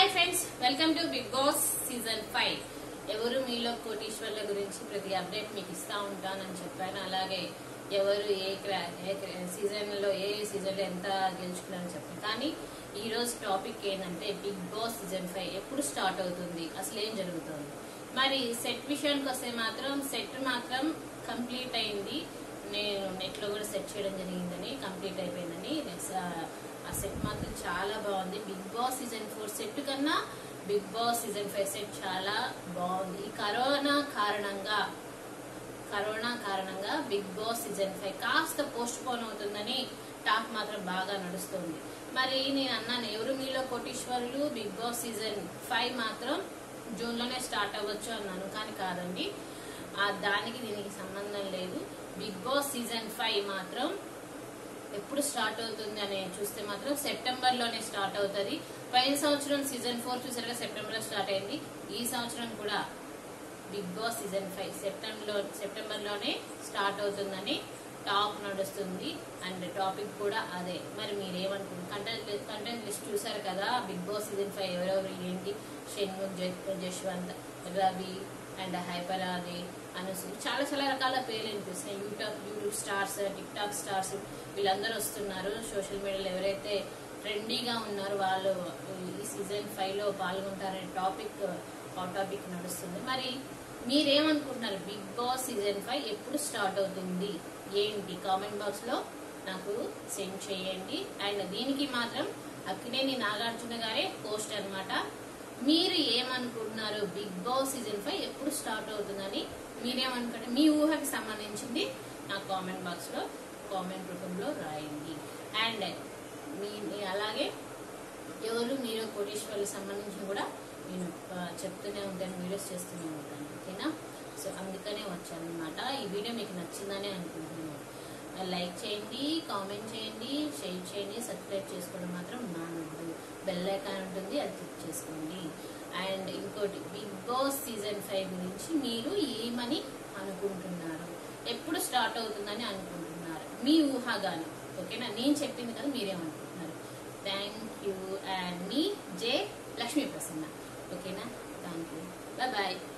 hi friends welcome to Bigg Boss season five ఎవరు మీలో కోటీశ్వర్ల గురించి ప్రతి అప్డేట్ మీకు ఇస్తా ఉంటానని చెప్పాను అలాగే ఎవరు ఏ క్రా- ఏ సీజన్ లో ఏ సీజన్ లో ఎంత గెలుచుకున్నారని చెప్పాను కానీ ఈ రోజు టాపిక్ ఏంటంటే బిగ్ బాస్ సీజన్ ఫైవ్ ఎప్పుడు స్టార్ట్ అవుతుంది అసలు ఏం జరుగుతుంది మరి సెట్ విషయానికి వస్తే మాత్రం సెట్ మాత్రం కంప్లీట్ అయింది నేను నెట్ లో కూడా సెట్ చేయడం జరిగిందని కంప్లీట్ అయిపోయిందని నెక్స్ట్ ఆ సెట్ మాత్రం చాలా బాగుంది Bigg Boss season four set కన్నా Bigg Boss season five set చాలా బాగుంది ఈ కరోనా కారణంగా కరోనా కారణంగా బిగ్ బాస్ సీజన్ ఫైవ్ కాస్త పోస్ట్ పోన్ అవుతుందని టాక్ మాత్రం బాగా నడుస్తుంది మరి నేను అన్నాను ఎవరు మీలో కోటీశ్వరులు బిగ్ బాస్ సీజన్ ఫైవ్ మాత్రం జూన్ లోనే స్టార్ట్ అవ్వచ్చు అన్నాను కానీ కాదండి ఆ దానికి దీనికి సంబంధం లేదు బిగ్ బాస్ సీజన్ ఫైవ్ మాత్రం ఎప్పుడు స్టార్ట్ అవుతుంది అని చూస్తే మాత్రం సెప్టెంబర్ లోనే స్టార్ట్ అవుతుంది పైన సంవత్సరం సీజన్ ఫోర్ చూసారుగా సెప్టెంబర్ లో స్టార్ట్ అయింది ఈ సంవత్సరం కూడా Bigg Boss season five September లో సెప్టెంబర్ లోనే స్టార్ట్ అవుతుందని టాక్ నడుస్తుంది అండ్ టాపిక్ కూడా అదే మరి మీరేమనుకుంటారు కంటెంట్ కంటెంట్ లిస్ట్ చూసారు కదా బిగ్ బాస్ సీజన్ ఫైవ్ ఎవరెవరు ఏంటి షణ్ముఖ్ జ- జశ్వంత్ రవి అండ్ హైపర్ ఆది అనుసు చాలా చాలా రకాల పేర్లు వినిపిస్తున్నాయి YouTube YouTube stars TikTok stars వీళ్ళందరూ వస్తున్నారు సోషల్ మీడియాలో ఎవరైతే ట్రెండీగా ఉన్నారో వాళ్ళు ఈ సీజన్ ఫైవ్ లో పాల్గొంటారనే టాపిక్ హాట్ టాపిక్ నడుస్తుంది మరి మీరేమనుకుంటున్నారు బిగ్ బాస్ సీజన్ ఫైవ్ ఎప్పుడు స్టార్ట్ అవుతుంది ఏంటి కామెంట్ బాక్స్ లో నాకు సెండ్ చేయండి అండ్ దీనికి మాత్రం అక్కినేని నాగార్జున గారే పోస్ట్ అన్నమాట మీరు ఏమనుకుంటున్నారు బిగ్ బాస్ సీజన్ ఫైవ్ ఎప్పుడు స్టార్ట్ అవుతుందని మీరేమనుకుంటారు మీ ఊహకి సంబంధించింది నా కామెంట్ బాక్స్ లో కామెంట్ రూపంలో రాయండి అండ్ మీ మీ అలాగే ఎవరు మీరు కోటేశ్వర్లకు సంబంధించి కూడా నేను ఆ, చెప్తూనే ఉంటాను వీడియోస్ చేస్తూనే ఉంటాను ఓకేనా సో అందుకనే వచ్చాను అనమాట ఈ వీడియో మీకు నచ్చిందని అనుకుంటున్నాను ఆ, లైక్ చేయండి కామెంట్ చేయండి షేర్ చేయండి సబ్స్క్రైబ్ చేసుకోవడం మాత్రం మానవద్దు బెల్ ఐకాన్ ఉంటుంది అది క్లిక్ చేసుకోండి అండ్ ఇంకోటి బిగ్ బాస్ సీజన్ ఫైవ్ గురించి మీరు ఏమని అనుకుంటున్నారు ఎప్పుడు స్టార్ట్ అవుతుందని అనుకుంటున్నారు మీ ఊహాగానం ఓకేనా నేను చెప్పింది కదా మీరేమనుకుంటున్నారు థ్యాంక్ యూ అండ్ మీ జే లక్ష్మీ ప్రసన్న ఓకేనా థ్యాంక్ యూ బాయ్ బాయ్